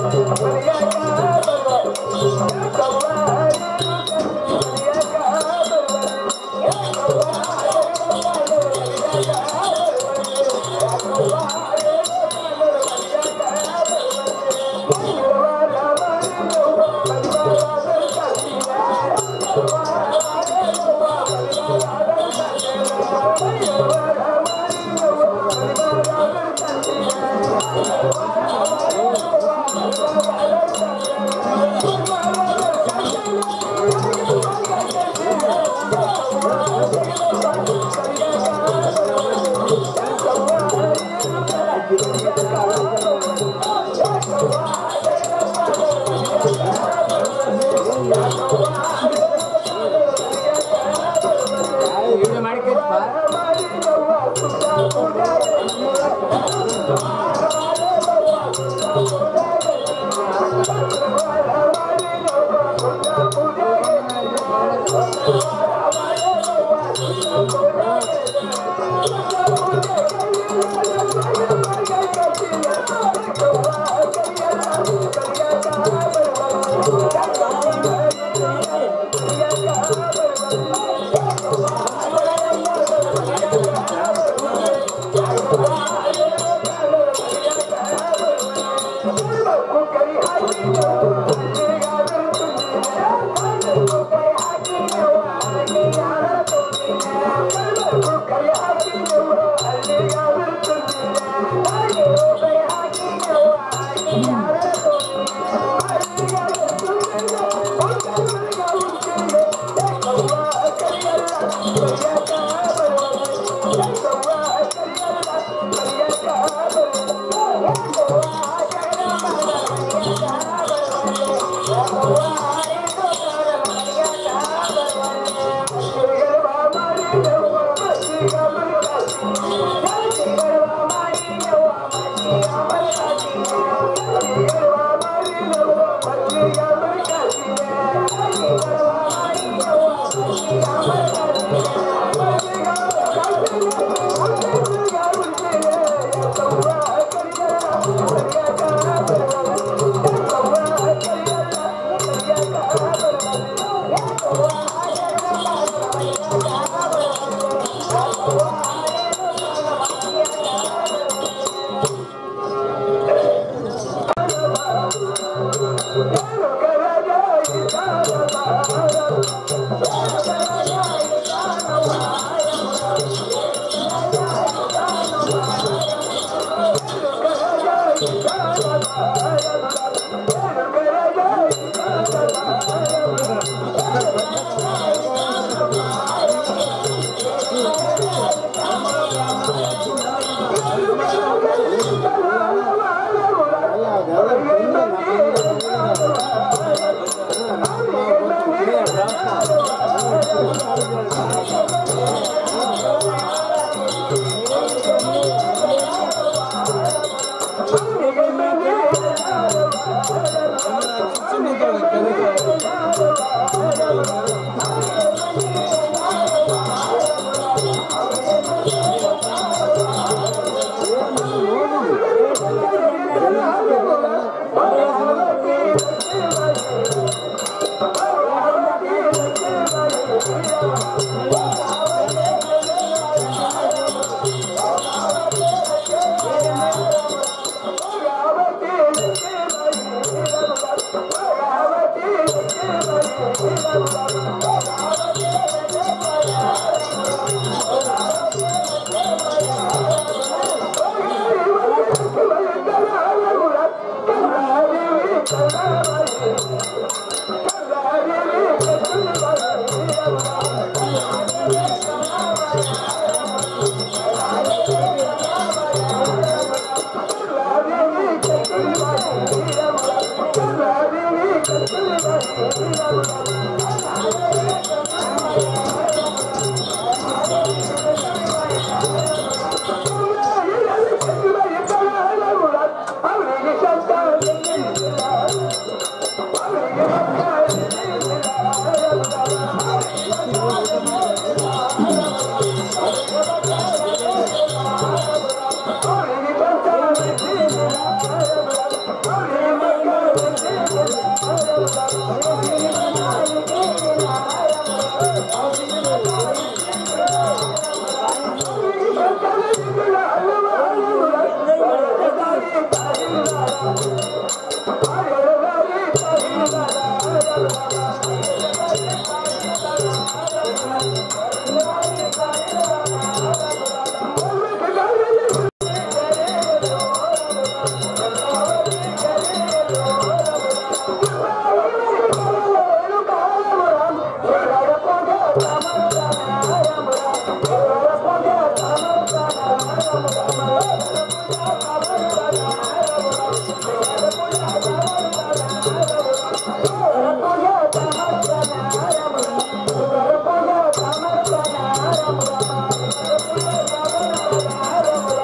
ಏನು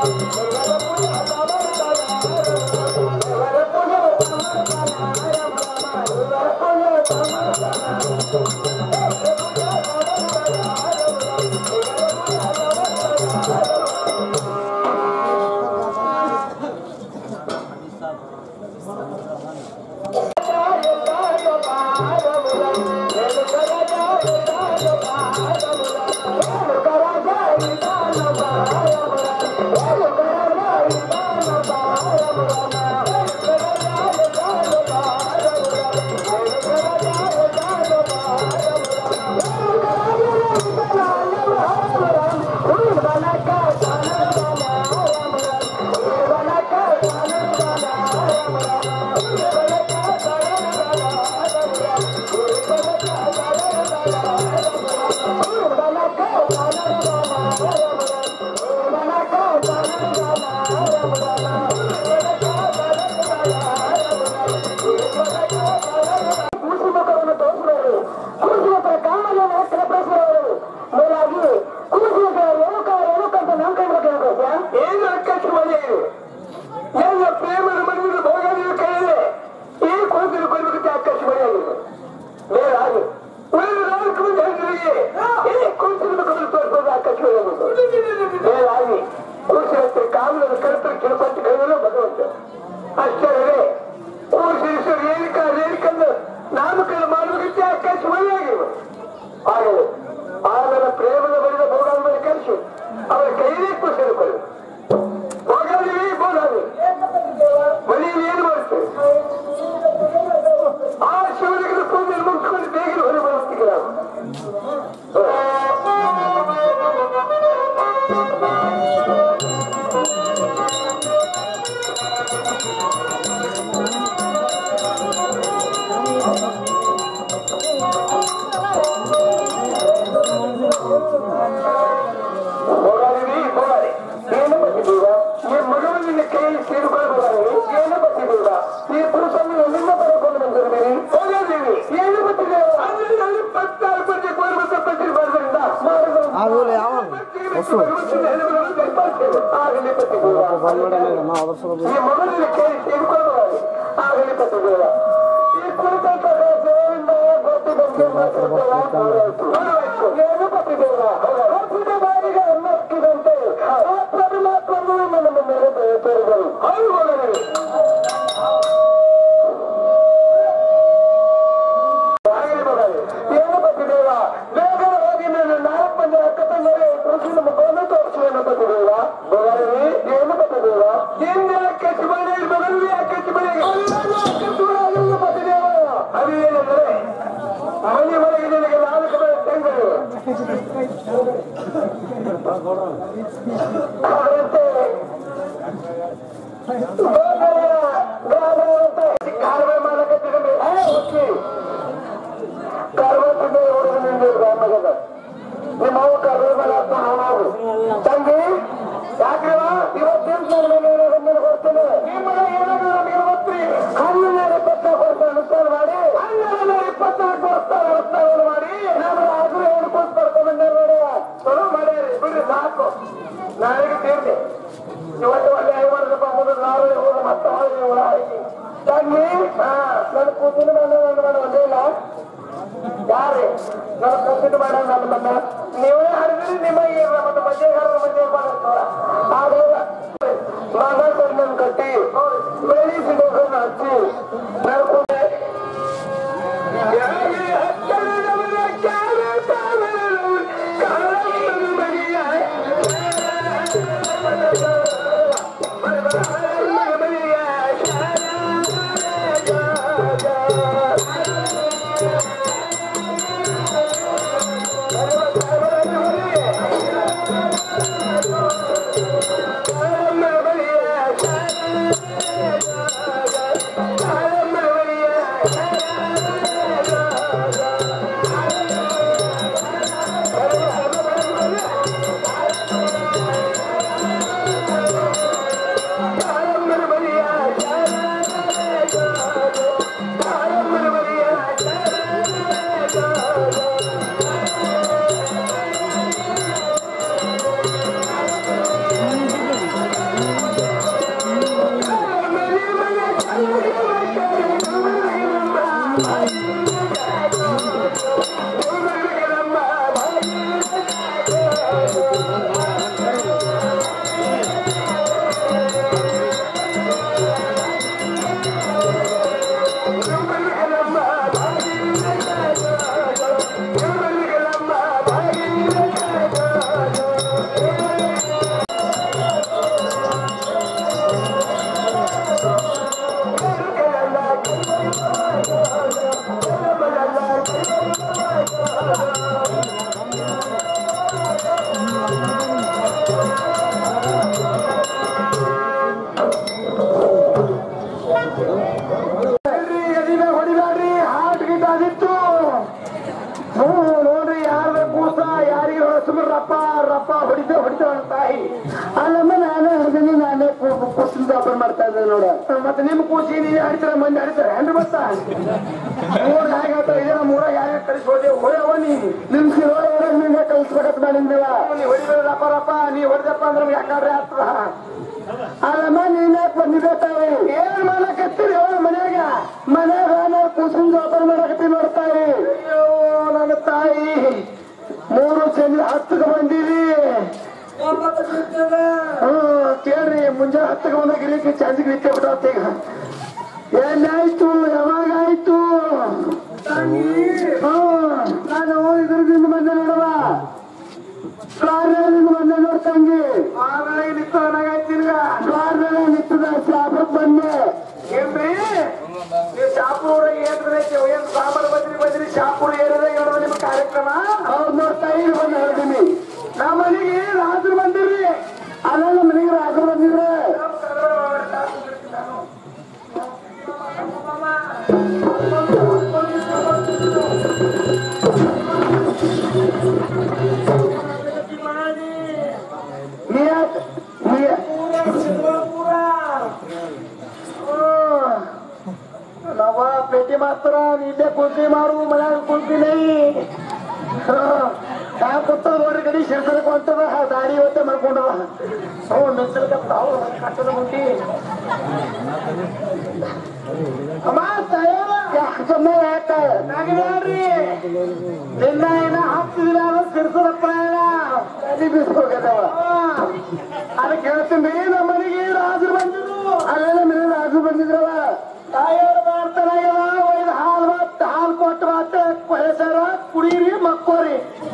ಕೂಸಿಮುಖವನ್ನು ತೋರಿಸಿದವರು ಕೂಸಿಮುಖರ ಕಾಮಗಳನ್ನು ಎತ್ತರಪಡಿಸಿದವರು ಮೇಲಾಗಿ ಕೂಸಿಮುಖರ ರೇಣುಕ ರೇಣುಕ ಅಂತ ನಮ್ಮ ಕೈಗೆ ಕೇಳ್ಬೋದ್ಯಾ ಏನು ಅಕ್ಕಚ್ಚ ಮನೆ ಎಲ್ಲ ಪ್ರೇಮದ ಮನೆಯಲ್ಲಿ ಭೋಗದಲ್ಲಿ ಕೈಯಿದೆ ಈ ಕೂದಲು ಕೊಯ್ಲಿಕ್ಕೆ ಅಕ್ಕಚ್ಚ ಮನೆ ಆಗಿದೆ ಮೇಲಾಗಿ ಉಳಿದ ನಾಲ್ಕು ಮಂದಿ ಹೆಂಗರಿಗೆ ಈ ಕೂಸಿನ ಮುಖದಲ್ಲಿ ತೋರಿಸೋದು ಅಕ್ಕಚ್ಚ ಮನೆ ಆಗಿದೆ ಮೇಲಾಗಿ ಕೂಸಿನ ಹತ್ರ ಕಾಮನ ಕರ್ತರು ಕಿರುಪಟ್ಟು ಕೈಯಲ್ಲೂ ಭಗವಂತ ಅಷ್ಟೇ ಕೂಸಿನ ರೇಣಿಕಾ ರೇಣಿಕಂದು ನಾಮಕರಣ ಮಾಡಬೇಕಂತೆ ಅಕ್ಕಚ್ಚ ಮನೆ ಆಗಿವೆ ಆಗಲಿ ಆಮೇಲೆ ಪ್ರೇಮದ ಬಳಿದ ಭೋಗಾದ ಮೇಲೆ ಕರೆಸಿ ಅವರ ಕೈಯಲ್ಲಿ ಕೂಸಿನ ಕೊಯ್ಲು ಹೋಗಾಲಿ ಬೋಧಾಲಿ ಮನೆಯಲ್ಲಿ ಏನು ಮಾಡ್ತೇವೆ ಆ ಶಿವಲಿಂಗದ ಪೂಜೆಯನ್ನು ಮುಗಿಸ್ಕೊಂಡು ಬೇಗ ಹೊರ ಬರುತ್ತೀವಿ ನಾವು ಹೋಗಾಲಿ ಹೋಗಾಲಿ ಏನು ಬಚ್ಚಿದೀವ ಈ ಮಗವನ್ನ ಕೈಯಲ್ಲಿ ಸೇರಿಕೊಳ್ಳಬಹುದಾಗಿ ಏನು ಬಚ್ಚಿದೀವ ಈ ಪುರುಷನ್ನು ಎಲ್ಲಿಂದ ಬರಕೊಂಡು ಬಂದಿದ್ದೀರಿ ಹೋಗಾದೀವಿ ಏನು ಬಚ್ಚಿದೇವ ಅಲ್ಲಿ ಪತ್ತಾರು ಪಂಚೆ ಕೋರುವಂತ ಪಂಚೆ ಬರೋದ್ರಿಂದ ಆಗೋಲ್ಲ ಯಾವ ಹೊಸು ಆಗಲಿ ಬಚ್ಚಿದೀವ ನಾವು ಅದ್ರ ಸಲ ಈ ಮಗನಿಗೆ ಕೈ ಸೇರಿಕೊಳ್ಳಬಹುದು ಆಗಲಿ ಬಚ್ಚಿದೀವ ಈ ಕುರಿತಂತ ದೇವರಿಂದ ಗೊತ್ತಿ ಬಗ್ಗೆ ಏನು ಬಚ್ಚಿದೇವ ವರ್ಷದ ಬಾರಿಗೆ ಅನ್ನಕ್ಕಿದಂತೆ ಆ ಪರಮಾತ್ಮನು ನನ್ನ ಮೇಲೆ ದಯ ತೋರಿದರು ಹೌದು ಮಗನೇ ಆಗಲಿ ಮಗನೇ ಏನು ಬಚ್ಚಿದೇವ ಬೇಗ ಹೋಗಿ ನನ್ನ ನಾಲ್ಕು ಮಂದಿ ಅಕ್ಕ ತಂದರೆ ಕೃಷಿನ ಮುಖವನ್ನು ತೋರಿಸುವನ್ನು ಬಚ್ಚಿದೇವ ಮಗನೇ ಏನು ಬಚ್ಚಿದೇವ ಹಿಂದೆ ಕೆಚ್ಚು ಮನೆ ಮಗನಿಗೆ ಕೆಚ್ಚು ಮನೆಗೆ ಬಚ್ಚಿದೇವ ಅದು ಏನೆಂದರೆ ಮನೆ ಮನೆಗೆ ನಿನಗೆ ನಾಲ್ಕು ಮನೆ ತೆಂಗಳು ಅದರಂತೆ ಕಾರ್ಯ ಮಾಡಕತ್ತಿದ್ರೆ ಹುಚ್ಚಿ ಕಾರ್ವತ್ತಿಗೆ ಹುಡುಗನಿಂದ ಗ್ರಾಮದ ನಿಮ್ಮ ಅವ ಕರ್ವೆ ಮೇಲೆ ಹತ್ತ ನಾವು ತಂಗಿ ಯಾಕ್ರಿವ ಇವತ್ತೇನ್ ನನ್ನ ಮೇಲೆ ಗಮನ ಕೊಡ್ತೇನೆ ನಿಮ್ಮ ಏನಾದ್ರು ನಮಗೆ ಗೊತ್ತ್ರಿ ಹನ್ನೆರಡು ಇಪ್ಪತ್ತಾರು ವರ್ಷ ಅನುಷ್ಠಾನ ಮಾಡಿ ಹನ್ನೆರಡು ಇಪ್ಪತ್ನಾಲ್ಕು ವರ್ಷ ಅನುಷ್ಠಾನ ಮಾಡಿ ನಾನು ಆದ್ರೂ ಹೇಳ್ಕೊಂಡು ಕರ್ಕೊಂಡು ನೋಡಿ ಚಲೋ ಮಾಡ್ಯಾರಿ ಬಿಡ್ರಿ ಸಾಕು ನಾಳೆಗೆ ತೀರ್ದೆ ಇವತ್ತು ಒಳ್ಳೆ ಐದು ವರ್ಷ ಮುಂದೆ ನಾಳೆ ಹೋದ ಮತ್ತೆ ಹೊಳ್ಳಿ ಹುಳ ಹಾಕಿ ತಂಗಿ ಹಾ ನನ್ನ ಕೂತಿನ ಮನೆ ಒಂದು ಮನೆ ಒಂದೇ ಇಲ್ಲ ಯಾರೇ ನನ್ನ ಕೂತಿನ ಮಾಡ ನನ್ನ ಮನ್ನ ನೀವೇ ಹರಿದ್ರಿ ನಿಮಗೆ ಮತ್ತೆ ಮಧ್ಯೆ ಕಾಲದ ಮಧ್ಯೆ ಮಾಡೋಣ ಆಗ ಮಗ ನನ್ನ ಕಟ್ಟಿ ಬೆಳೆಸಿ ಹಚ್ಚಿ ನನ್ನ ಕೂತೆ ¡Vamos! ತಾಯಿ ಅಲ್ಲಮ್ಮ ನಾನೇ ಹಿಡಿದೀನಿ ನಾನೇ ಕುಸಿನ ವ್ಯಾಪಾರ ಮಾಡ್ತಾ ಇದ್ದೆ ನೋಡ ಮತ್ತೆ ನಿಮ್ ಕೂಸಿ ನೀವೇ ಹಡಿತಾರ ಮಂದಿ ಹಡಿತಾರೆ ಹೆಂಡ್ರಿ ಮತ್ತ ಮೂರ್ ಹೇಗೆ ಹೇಳ್ತಾ ಇದೇ ನಮ್ಮ ಊರಾಗ ಯಾರ್ಯಾರು ಕಳಿಸಿ ಹೋದೆ ಹೋಯವ ನೀ ನಿಮ್ ಶಿರೋಳ ನಿನ್ನೆ ಕಲ್ಸ್ಬೇಕಂತ ಮಾಡಿದ್ನವ ನೀ ಹೊಡಿಬೇಡಪ್ಪ ನೀ ಹೊಡೆದಪ್ಪ ಅಂದ್ರೆ ನಮ್ಗೆ ಯಾಕಾದ್ರೆ ಆಗ್ತದ ಅಲ್ಲಮ್ಮ ನೀನೇ ಬಂದಿದ್ದೆ ತಾಯಿ ಏನ್ ಮಾಡಕತ್ತೀರಿ ಅವ್ರ ಮನ್ಯಾಗ ಮನ್ಯಾಗ ನಾವು ಕುಸಿನ ವ್ಯಾಪಾರ ಮಾಡಕತ್ತೀವಿ ನೋಡ್ತಾಯಿ ಅಯ್ಯೋ ನನ್ನ ತಾಯಿ ಮೂರು ಚಂದ್ರ ಹತ್ತಕ್ಕೆ ಬಂದಿರಿ ಹ್ಮ್ ಕೇಳ್ರಿ ಮುಂಜಾನೆ ಹತ್ತಕ್ಕೆ ಬಂದ ಗಿರಿಕಿ ಚಾರ್ಜ್ ಗಿರಿಕೆ ಬಿಟ್ಟಾತ ಈಗ ಏನಾಯ್ತು ಯಾವಾಗಾಯ್ತು ಹ್ಮ್ ನಾನು ಇದ್ರದಿಂದ ಬಂದೆ ನೋಡವ ದ್ವಾರದಿಂದ ಬಂದೆ ನೋಡ್ ತಂಗಿ ಆಮೇಲೆ ನಿಂತವನಾಗಾಯ್ತು ನಿನ್ಗ ದ್ವಾರದಲ್ಲಿ ನಿಂತದ ಶಾಪಕ್ ಬಂದೆ ಏನ್ರಿ ನೀವು ಶಾಪುರ ಏನ್ರೈತಿ ಏನ್ ಸಾಂಬಾರ್ ಬಂದ್ರಿ ಬಂದ್ರಿ ಶಾಪುರ ಏರಿದ ಹೇಳೋದು ನಿಮ್ಮ ಕಾರ್ಯಕ್ರಮ ಅವ್ರು ನೋಡ್ತಾ ಈಗ ಬಂದು ಹೇಳ್ತೀನಿ ನಮ್ಮ ಮನೆಗೆ ರಾಜರು ಬಂದಿರಿ ಅಲ್ಲ ಮನೆಗೆ ರಾಜರು ಬಂದಿದ್ರೆ ನಿಯತ್ ನಿಯತ್ ನವ ಪೇಟಿ ಮಾಸ್ತರ ಇಲ್ಲೇ ಕುಂತಿ ಮಾಡು ಮನ್ಯಾಗ ಕುಂತೀನಿ ನಾ ಕೂತ ನೋಡ್ರಿ ಗಡಿ ಶಿರ್ಸಲಕ್ ಹೊಂಟದ ದಾಡಿ ಇವತ್ತೇ ಮಾಡ್ಕೊಂಡದ ಹ್ಞೂ ಮೆಚ್ಚಲ್ಕ ತಾವು ಕಟ್ಟದ ಮುಂಟಿ ಅಮ್ಮ ತಯಾರ ಯಾಕಮ್ಮ ಯಾಕ ನಾಗಿದ್ರಿ ನಿನ್ನ ಏನ ಹಾಕ್ತಿದಿಲ್ಲ ಅನ್ನೋ ಸಿರ್ಸದಪ್ಪ ತಲೆ ಬಿಸ್ಕೋಗದವ ಅದಕ್ಕೆ ಹೇಳ್ತೀನಿ ನಮ್ಮ ಮನೆಗೆ ರಾಜರು ಬಂದಿರು ಅಲ್ಲೆಲ್ಲ ಮನೆ ರಾಜರು ಬಂದಿದ್ರವ ತಾಯಿಯವ್ರು ಮಾಡ್ತಾರಾಗ್ಯದ ಒಯ್ದು ಹಾಲು ಮತ್ತ ಹಾಲು ಕೊಟ್ಟು ಮತ್ತೆ ಹೆಸರ ಕುಡೀರಿ ಮಕ್ಕೋರಿ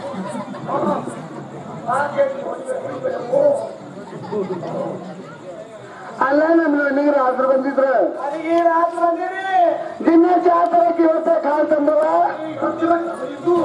ಅಲ್ಲ ನಮ್ಮ ಮನೆಗೆ ರಾಜರು ಬಂದಿದ್ರ ಅದಕ್ಕೆ ರಾಜರು ಬಂದಿರಿ ದಿನ ಜಾತ್ರೆಗೆ ಇವತ್ತೇ ಕಾಲ್ ತಂದವ ಇದು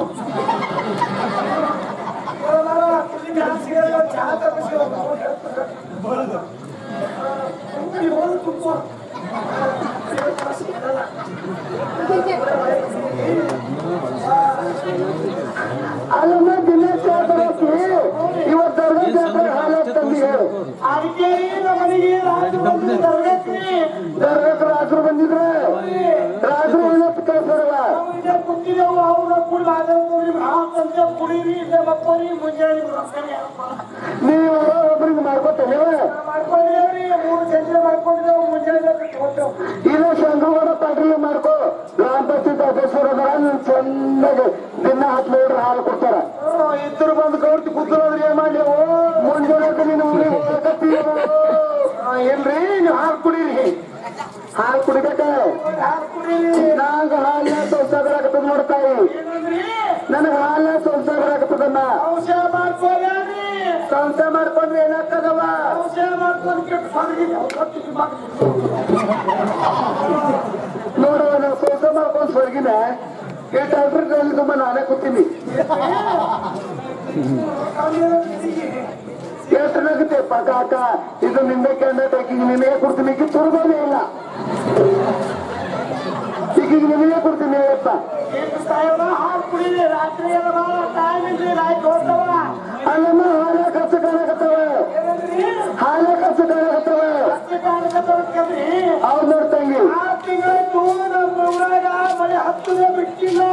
ಅಲ್ಲಮ್ಮ ದಿನ ಜಾತ್ರೆಗೆ ಇವತ್ತು ದರ್ಗಾ ಜಾತ್ರೆ ಹಾಲು ತಂದಿ ಹೇಳು ಅದಕ್ಕೆ ನಮ್ಮ ಮನೆಗೆ ರಾಜರು ಬಂದಿರಿ ತರಗತಿ ದರ್ಗಕ್ಕೆ ರಾಜರು ಬಂದಿದ್ರೆ ರಾಜರು ಇವತ್ತು ಕಳ್ಸರವ ಇಲ್ಲೇ ಕೂತಿದ್ದೆವು ಅವ್ರ ಕುಡಿ ಮಾತಾಡ್ತೀವಿ ಹಾಕಂತ ಕುಡೀರಿ ಇಲ್ಲೇ ಮಕ್ಕೋರಿ ಮುಂಜಾನೆ ರೊಕ್ಕನೇ ನೀವು ಒಬ್ರಿಗೆ ಮಾಡ್ಕೊತೇನೆ ಮಾಡ್ಕೊಂಡಿದ್ದೇವ್ರಿ ಮೂರು ಸಂಜೆ ಮಾಡ್ಕೊಂಡಿದ್ದೇವು ಮುಂಜಾನೆ ಕೊಟ್ಟೆವು ಇದು ಶಂಕರಗೌಡ ಪಾಟೀಲ್ ಮಾಡ್ಕೋ ಗ್ರಾಮ ಪಂಚಾಯತ್ ಅಧ್ಯಕ್ಷರು ಅದಾರ ನೀವು ಚೆನ್ನಾಗಿ ದಿನ ಹತ್ತು ಲೀಟರ್ ಹಾಲು ಕೊಡ್ತಾರ ಇದ್ರು ಬಂದು ಗೌಡ್ತಿ ಕೂತ್ರೋದ್ರಿ ಏನ್ ಮಾಡ್ಲೇವು ಮುಂಜಾನೆ ನೀನು ಊರಿಗೆ ಹೋಗಕತ್ತೀಯ ಏನ್ರಿ ನೀವು ಹಾಲು ಕುಡೀರಿ ಹಾಲು ಕುಡಿಬೇಕ ಹಾಲು ಕುಡೀರಿ ನಂಗ ಹಾಲ ಸೊಲ್ಸ ಬರಾಕತ್ತದ ನೋಡ್ತಾಯಿ ಏನಂದ್ರಿ ನನಗ ಹಾಲ ಸೊಲ್ಸ ಬರಾಕತ್ತದಮ್ಮ ಔಷಧ ಮಾಡ್ಕೋರಿ ಸಂಸ್ಥೆ ಮಾಡ್ಕೊಂಡ್ರೆ ಏನಾಗ್ತದವ ಔಷಧ ಮಾಡ್ಕೊಂಡು ಕೆಟ್ಟು ಹೊರಗಿದೆ ನೋಡುವ ನಾವು ಸೊಲ್ಸ ಮಾಡ್ಕೊಂಡು ಹೊರಗಿನ ಈ ಡಾಕ್ಟರ್ ಕೈಲಿ ತುಂಬ ನಾನೇ ಕೂತೀನಿ ಎಷ್ಟು ನಗುತ್ತೆ ಪಕ್ಕ ಅಕ್ಕ ಇದು ನಿಂದೆ ಕ್ಯಾಂಡೇಟ್ ಈಗ ನಿನಗೆ ಕೊಡ್ತೀನಿ ಈಗ ತುರ್ಬೋದೇ ಇಲ್ಲ ಈಗ ಈಗ ನಿನಗೆ ಕೊಡ್ತೀನಿ ಹೇಳಪ್ಪ ಹಾಲು ಕುಡೀರಿ ರಾತ್ರಿ ಎಲ್ಲ ಭಾಳ ಟೈಮ್ ಇಲ್ರಿ ರಾಯ್ತು ಹೋಗ್ತಾವ ಅಲ್ಲಮ್ಮ ಹಾಲೆ ಕಸ ಕಾಣಕತ್ತವ ಏನಂದ್ರಿ ಹಾಲೆ ಕಸ ಕಾಣಕತ್ತವ ರಾತ್ರಿ ಕಾಣಕತ್ತವ್ರಿ ಅವ್ರು ನೋಡ್ತಂಗಿ ಆರು ತಿಂಗಳಾಯ್ತು ನಮ್ಮ ಊರಾಗ ಮಳೆ ಹತ್ತದೇ ಬಿಟ್ಟಿಲ್ಲ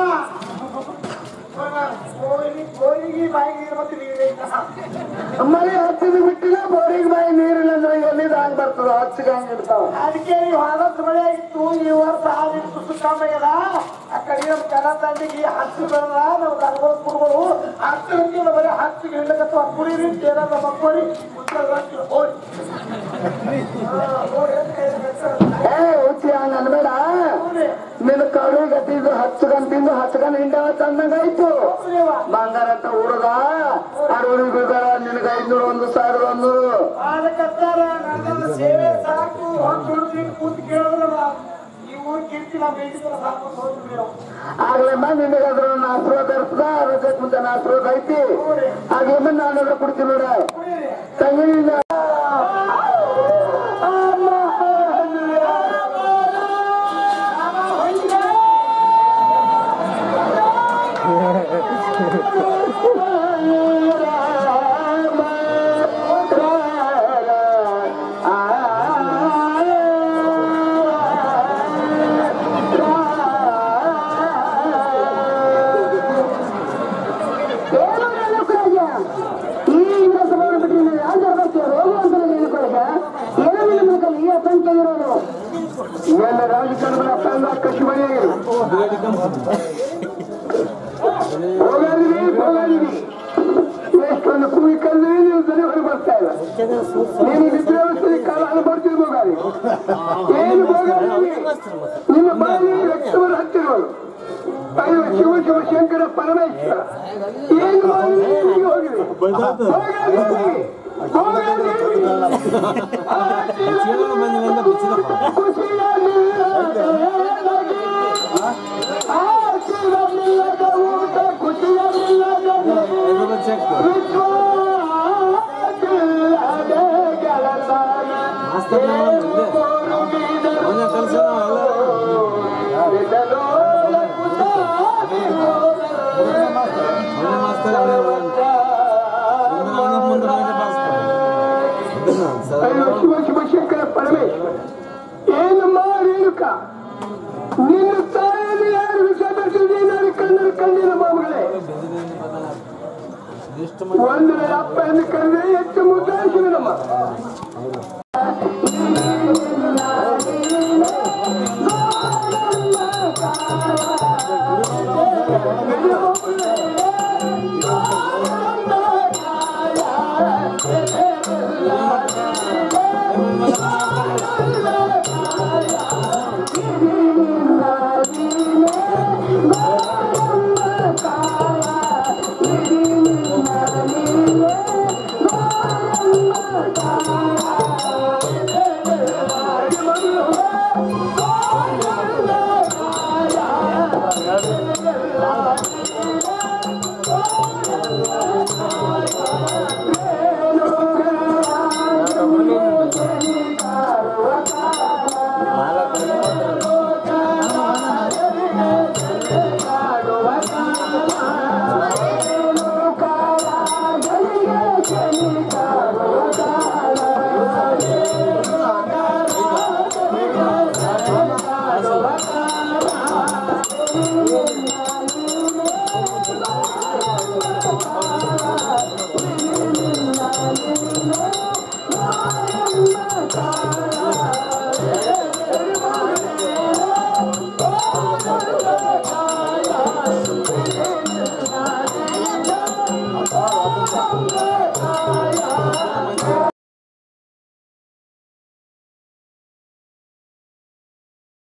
ಗೋರಿಗೆ ಗೋರಿಗೆ ಬಾಯಿಗೆ ಇರ್ಬೇಕು ನೀರಿಗೆ ಮಳೆ ಹತ್ತಿದ ಬಿಟ್ಟಿಲ್ಲ ಬೋರಿಗೆ ಬಾಯಿ ನೀರಿಲ್ಲ ಅಂದ್ರೆ ಎಲ್ಲಿದ ಹಂಗ್ ಬರ್ತದ ಹಚ್ಚಿಗೆ ಹಂಗ್ ಇಡ್ತಾವ ಅದಕ್ಕೆ ಈ ಹೋದತ್ತು ಮಳೆ ಆಗಿತ್ತು ಈ ವರ್ಷ ಆಗಿತ್ತು ಸುತ್ತಾಮಯ್ಯದ ಆ ಕಡೆ ನಮ್ಮ ಕನ್ನಡ ದಂಡಿಗೆ ಹಚ್ಚು ಬರಲ್ಲ ನಾವು ದನಗಳು ಕುಡುಗಳು ಹತ್ತು ಗಂಟೆ ಬರೀ ಹಚ್ಚಿಗೆ ಹಿಡ್ಲಕತ್ತವ ಕುಡೀರಿ ಏನಾರ ಮಕ್ಕೋರಿ ಹೋಗಿ ಏ ಹುಚ್ಚಿ ಹಂಗ ಅನ್ಬೇಡ ನಿನ್ನ ಕಡು ಗಟ್ಟಿದ್ದು ಹಚ್ಚಗನ್ ತಿಂದು ಹಚ್ಚಗನ್ ಹಿಂಡವ ಚಂದಂಗಾಯ್ತು ಬಂಗಾರ ಅಂತ ಊರದ ಅಡವಳಿ ಬಿದ್ದಾರ ನಿನಗ ಐದ್ನೂರ ಒಂದು ಸಾವಿರದ ಒಂದು ಅದಕ್ಕತ್ತಾರ ನನ್ನ ಸೇವೆ ಸಾಕು ಹೊತ್ತು ಕೂತು ಕೇಳಿದ್ರ ಈ ಊರ್ ಕೀರ್ತಿ ನಾವು ಬೇಕಿದ್ರೆ ಸಾಕು ಅಂತ ಹೋಗ್ತೀವಿ ನಾವು. ಆಗ್ಲಮ್ಮ ನಿನಗ ಅದ್ರ ಆಶೀರ್ವಾದ ಇರ್ತದ ಅದಕ್ಕೆ ಮುಂದೆ ಆಶೀರ್ವಾದ ಐತಿ ಆಗ್ಲಮ್ಮ ನಾನು ಕೊಡ್ತೀನಿ ನೋಡ ಕುಡೀರಿ. ತಂಗಿನಿಂದ ಬಂದಿರೋದು ಎಲ್ಲ ರಾಜಕಾರಣದ ತಂದ ಕೃಷಿ ಮನೆಯಾಗಿರು ಹೋಗಾದಿರಿ ಹೋಗಾದಿರಿ ಎಷ್ಟೊಂದು ಕೂಗಿ ಕಲ್ದ್ರೆ ನೀವು ಸರಿ ಹೊರಗೆ ಬರ್ತಾ ಇಲ್ಲ ನೀನು ನಿದ್ರಾವಸ್ಥೆಯಲ್ಲಿ ಕಾಲ ಅನುಭವಿಸಿದ ಹೋಗಾರಿ ಏನು ಹೋಗಾರಿ ನಿಮ್ಮ ಬಾಯಿ ರಕ್ತವನ್ನು ಹತ್ತಿರೋದು ಅಯ್ಯೋ ಶಿವ ಶಿವ ಶಂಕರ ಪರಮೇಶ್ವರ ಏನು ಮಾಡಿ ಇಲ್ಲಿಗೆ ಹೋಗಿರಿ ಹೋಗಾದಿರಿ ಹೋಗಾದಿರಿ ಆ ಖುಷಿಯಾಗಿ ಆ ಶಿವನಿಲ್ಲದ ಊಟ ಖುಷಿಯಾಗಿಲ್ಲದ ಶಿವ ಶಿವಶಂಕರ ಪರಮೇಶ್ವರ ಏನು ರೇಣುಕ ನಿನ್ನ ತಾಯಿಯಲ್ಲಿ ಯಾರು ವಿಷ ಬೆಳೆಸಿದ್ರೆ ನಾನು ಕಣ್ಣಲ್ಲಿ ಕಂಡಿಲ್ಲ ಮಾಮಗಳೇ ಒಂದು ವೇಳೆ ಅಪ್ಪ ಎಂದು ಕರೆದ್ರೆ ಹೆಚ್ಚು ಮುದ್ದಾಯಿಸಿದ ನಮ್ಮ